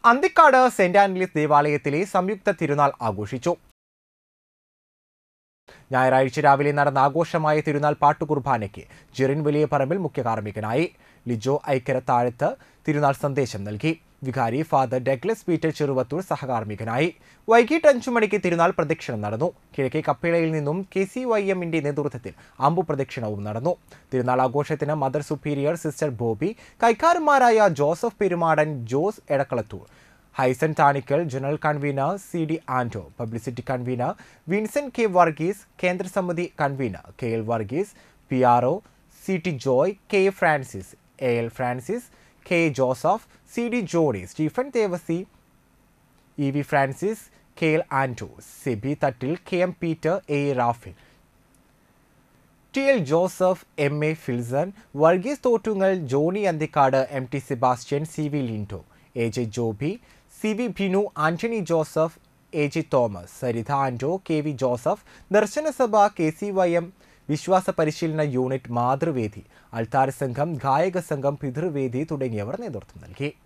Anthikad saint Antony's ദേവാലയത്തിലെ സംയുക്ത തിരുനാൾ ആഘോഷിച്ചു ഞായറാഴ്ച രാവിലെ നടന്ന ആഘോഷമായ തിരുനാൾ പാട്ടുകുർബാനയ്ക്ക് ജെറിൻ വലിയ പറമ്പിൽ മുഖ്യ കാർമ്മികനായി ലിജോ ഐക്കര താഴത്ത് തിരുനാൾ സന്ദേശം നൽകി വികാരി ഫാദർ ഡഗ്ലസ് പീറ്റർ ചെറുവത്തൂർ സഹകാർമ്മികനായി വൈകിട്ട് അഞ്ചു മണിക്ക് തിരുനാൾ പ്രദക്ഷിണം നടന്നു കിഴക്കേ കപ്പേളയിൽ നിന്നും കെ സി വൈ എമ്മിന്റെ നേതൃത്വത്തിൽ അമ്പു പ്രദക്ഷിണവും നടന്നു തിരുനാൾ ആഘോഷത്തിന് മദർ സുപ്പീരിയർ സിസ്റ്റർ ബോബി കൈക്കാരന്മാരായ Joseph Perumadan Jose Edakkalathur Haisan Thanikkal general convener C D Ando publicity convener Vincent K Varghese കേന്ദ്ര സമിതി convener K L Varghese P R O C T Joy K A Francis A L Francis K A Joseph C D Johnny Stephen Devasi E V Francis K L Ando Seby Thattil K M Peter A A Raphael T L Joseph M A Filson Varghese Thottungal Johnny Anthikad M T Sebastian C V Lindo A J Joby C V Binu Antony Joseph A J Thomas Saritha Ando K V Joseph ദർശനസഭ K C Y M വിശ്വാസ പരിശീലന unit Mathruvedi അൾത്താര സംഘം ഗായക സംഘം പിതൃവേദി തുടങ്ങിയവർ നേതൃത്വം നൽകി